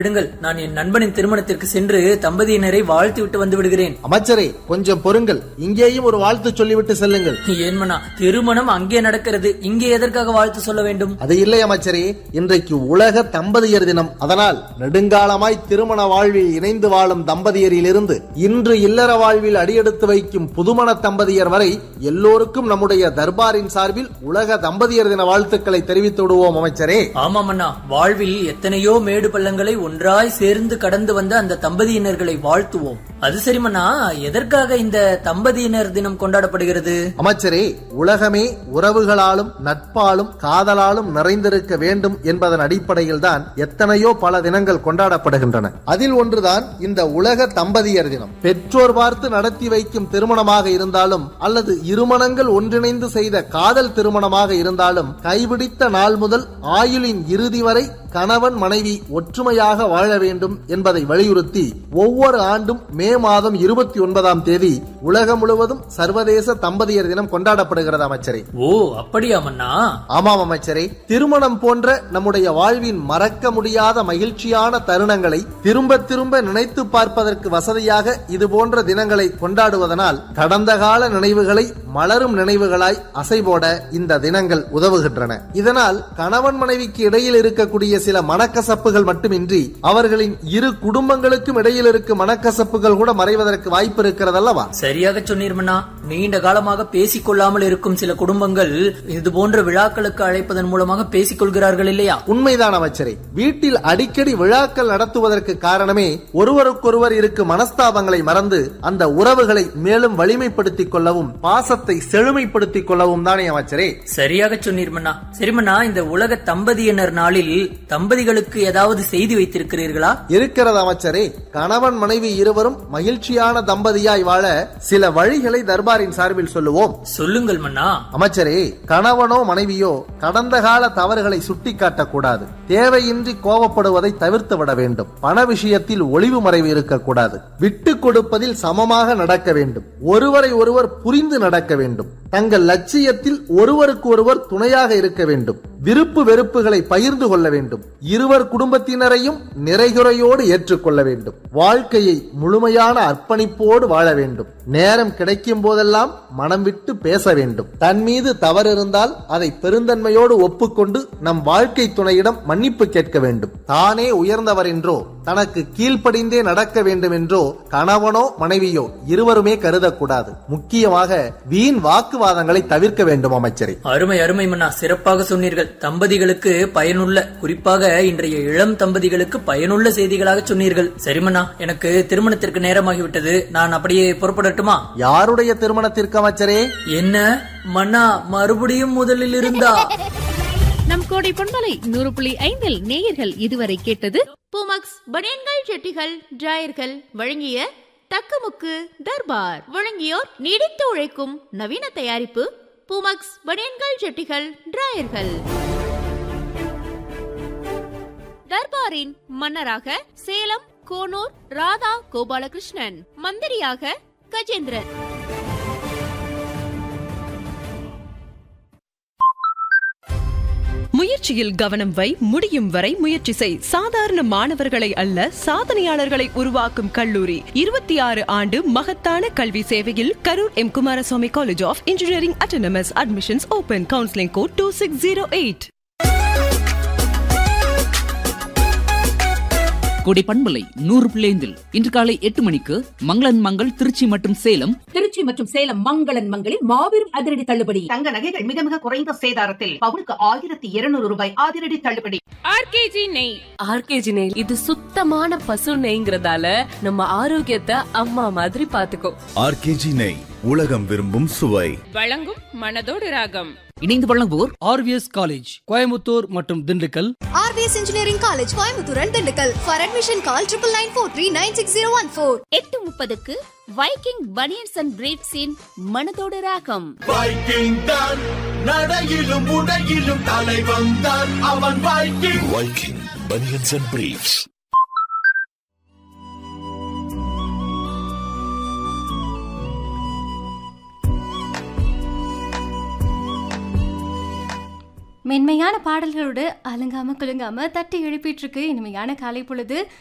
விடுங்கள் நான் என் நண்பனின் திருமணத்திற்கு சென்று தம்பதியினரை வாழ்த்து விட்டு வந்து விடுகிறேன் அமைச்சரே கொஞ்சம் பொறுங்கள் இங்கேயும் ஒரு வாழ்த்து சொல்லிவிட்டு செல்லுங்கள் ஏன் மன்னா திருமணம் அங்கே நடக்கிறது இங்கே எதற்காக வாழ்த்து சொல்ல வேண்டும் அது இல்லை அமைச்சரே இன்றைக்கு உலக தம்பதியர் தினம் அதனால் நெடுங்காலமாய் திருமண வாழ்வில் இணைந்து வாழும் தம்பதியரிலிருந்து இன்று இல்லற வாழ்வில் அடியெடுத்து வைக்கும் புதுமண தம்பதியர் வரை எல்லோருக்கும் நம்முடைய தர்பாரின் சார்பில் உலக தம்பதியர் தின வாழ்த்துக்களை தெரிவித்து விடுவோம் அமைச்சரே ஆமாம் அண்ணா வாழ்வில் எத்தனையோ மேடு பள்ளங்களை ஒன்றாய் சேர்ந்து கடந்து வந்த அந்த தம்பதியினர்களை வாழ்த்துவோம் அது சரி மன்னா எதற்காக இந்த தம்பதியினர் தினம் கொண்டாடப்படுகிறது அமைச்சரே உலகமே உறவுகளாலும் நட்பாலும் காதலாலும் நிறைந்திருக்க வேண்டும் என்பதன் அடிப்படையில் தான் எத்தனையோ பல தினங்கள் கொண்டாடப்படுகின்றன அதில் ஒன்றுதான் இந்த உலக தம்பதியர் தினம் பெற்றோர் பார்த்து நடத்தி வைக்கும் திருமணமாக இருந்தாலும் அல்லது இருமணங்கள் ஒன்றிணைந்து செய்த காதல் திருமணமாக இருந்தாலும் கைபிடித்த நாள் முதல் ஆயுளின் இறுதி வரை கணவன் மனைவி ஒற்றுமையாக வாழ வேண்டும் என்பதை வலியுறுத்தி ஒவ்வொரு ஆண்டும் மே மாதம் இருபத்தி ஒன்பதாம் தேதி உலகம் முழுவதும் சர்வதேச தம்பதியர் தினம் கொண்டாடப்படுகிறது அமைச்சரே ஓ அப்படியா மன்னா ஆமாம் அமைச்சரே திருமணம் போன்ற நம்முடைய வாழ்வின் மறக்க முடியாத மகிழ்ச்சியான தருணங்களை திரும்ப திரும்ப நினைத்து பார்ப்பதற்கு வசதியாக இது போன்ற தினங்களை கொண்டாடுவதனால் கடந்த கால நினைவுகளை மலரும் நினைவுகளாய் அசைபோட இந்த தினங்கள் உதவுகின்றன இதனால் கணவன் மனைவிக்கு இடையில் இருக்கக்கூடிய சில மனக்கசப்புகள் மட்டுமின்றி அவர்களின் இரு குடும்பங்களுக்கும் இடையில் இருக்கும் மனக்கசப்புகள் கூட மறைவதற்கு வாய்ப்பு இருக்கிறதல்லவா சரியாக சொன்னீர் மன்னா நீண்ட காலமாக பேசிக் கொள்ளாமல் இருக்கும் சில குடும்பங்கள் இது போன்ற விழாக்களுக்கு அழைப்பதன் மூலமாக பேசிக் கொள்கிறார்கள் இல்லையா உண்மைதான் அமைச்சரே வீட்டில் அடிக்கடி விழாக்கள் நடத்துவதற்கு காரணமே ஒருவருக்கொருவர் இருக்கும் மனஸ்தாபங்களை மறந்து அந்த உறவுகளை மேலும் வலிமைப்படுத்திக் கொள்ளவும் பாசத்தை செழுமைப்படுத்திக் கொள்ளவும் தானே அமைச்சரே சரியாக சொன்னீர் மன்னா சரி மன்னா இந்த உலக தம்பதியினர் நாளில் தம்பதிகளுக்கு ஏதாவது செய்தி வைத்திருக்கிறீர்களா இருக்கிறது அமைச்சரே கணவன் மனைவி இருவரும் மகிழ்ச்சியான தம்பதியாய் வாழ சில வழிகளை தர்பாரின் சார்பில் சொல்லுவோம் சொல்லுங்கள் மன்னா அமைச்சரே கணவனோ மனைவியோ கடந்த கால தவறுகளை சுட்டிக்காட்டக் கூடாது தேவையின்றி கோபப்படுவதை தவிர்த்து விட வேண்டும் பண விஷயத்தில் ஒளிவு மறைவு இருக்கக்கூடாது விட்டு கொடுப்பதில் சமமாக நடக்க வேண்டும் ஒருவரை ஒருவர் புரிந்து நடக்க வேண்டும் தங்கள் லட்சியத்தில் ஒருவருக்கு ஒருவர் துணையாக இருக்க வேண்டும் விருப்பு வெறுப்புகளை பகிர்ந்து கொள்ள வேண்டும் இருவர் குடும்பத்தினரையும் நிறைகுறையோடு ஏற்றுக்கொள்ள வேண்டும் வாழ்க்கையை முழுமையான அர்ப்பணிப்போடு வாழ வேண்டும் நேரம் கிடைக்கும் போதெல்லாம் மனம் விட்டு பேச வேண்டும் தன் மீது தவறு இருந்தால் அதை பெருந்தன்மையோடு ஒப்புக்கொண்டு நம் வாழ்க்கை துணையிடம் மன்னிப்பு கேட்க வேண்டும் தானே உயர்ந்தவர் என்றோ தனக்கு கீழ்ப்படிந்தே நடக்க வேண்டும் என்றோ கணவனோ மனைவியோ இருவருமே கருதக்கூடாது முக்கியமாக வீண் வாக்குவாதங்களை தவிர்க்க வேண்டும் அமைச்சரே அருமை அருமை மன்னா சிறப்பாக சொன்னீர்கள் தம்பதிகளுக்கு பயனுள்ள குறிப்பாக இன்றைய இளம் தம்பதிகளுக்கு பயனுள்ள செய்திகளாக சொன்னீர்கள் சரி மன்னா எனக்கு திருமணத்திற்கு நேரமாகிவிட்டது நான் அப்படியே புறப்படட்டுமா யாருடைய திருமணத்திற்கு அமைச்சரே என்ன மன்னா மறுபடியும் முதலில் இருந்தா நம் கோடை பொன்மலை நூறு புள்ளி ஐந்தில் நேயர்கள் இதுவரை கேட்டது பூமக்ஸ் பனியன்கள் செட்டிகள் டிராயர்கள் வழங்கிய தக்கமுக்கு தர்பார் வழங்கியோர் நீடித்து உழைக்கும் நவீன தயாரிப்பு பூமக்ஸ் பனியன்கள் செட்டிகள் டிராயர்கள் தர்பாரின் மன்னராக சேலம் கோனூர் ராதா கோபாலகிருஷ்ணன் மந்திரியாக கஜேந்திரன் முயற்சியில் கவனம் வை முடியும் வரை முயற்சி செய் சாதாரண மாணவர்களை அல்ல சாதனையாளர்களை உருவாக்கும் கல்லூரி இருபத்தி ஆறு ஆண்டு மகத்தான கல்வி சேவையில் Karur M Kumaraswamy college of engineering autonomous admissions open counselling code two six zero eight Kodai பண்பலை நூறு பிள்ளைந்தில் இன்று காலை எட்டு மணிக்கு மங்களன் மங்கள் திருச்சி மற்றும் சேலம் திருச்சி மற்றும் சேலம் மங்களன் மங்களில் மாபெரும் அதிரடி தள்ளுபடி தங்க நகைகள் மிக மிக குறைந்த சேதாரத்தில் பவுனுக்கு ஆயிரத்தி இருநூறு ரூபாய் அதிரடி தள்ளுபடி ஆர்கேஜி நெய் ஆர்கேஜி நெய் இது சுத்தமான பசு நெய்ங்கிறதால நம்ம ஆரோக்கியத்தை அம்மா மாதிரி பாத்துக்கோ ஆர்கேஜி நெய் உலகம் விரும்பும் சுவை வழங்கும் மனதோடு ராகம் இணைந்து வழங்குவோர் ஆர்விஎஸ் காலேஜ் கோயம்புத்தூர் மற்றும் Dindigul RVS engineering college Coimbatore and Dindigul for admission call triple nine four three nine six zero one four எட்டு முப்பதுக்கு வைக்கிங் பனியன்ஸ் அண்ட் பிரீட்ஸின் மனதோடு ராகம் வைக்கிங் தான் நடையிலும் உடையிலும் தலைவன் தான் அவன் Viking Viking banians and briefs மென்மையான பாடல்களோடு அலங்காம குலுங்காம தட்டி எழுப்பிட்டு இருக்கு இனிமையான காலை பொழுது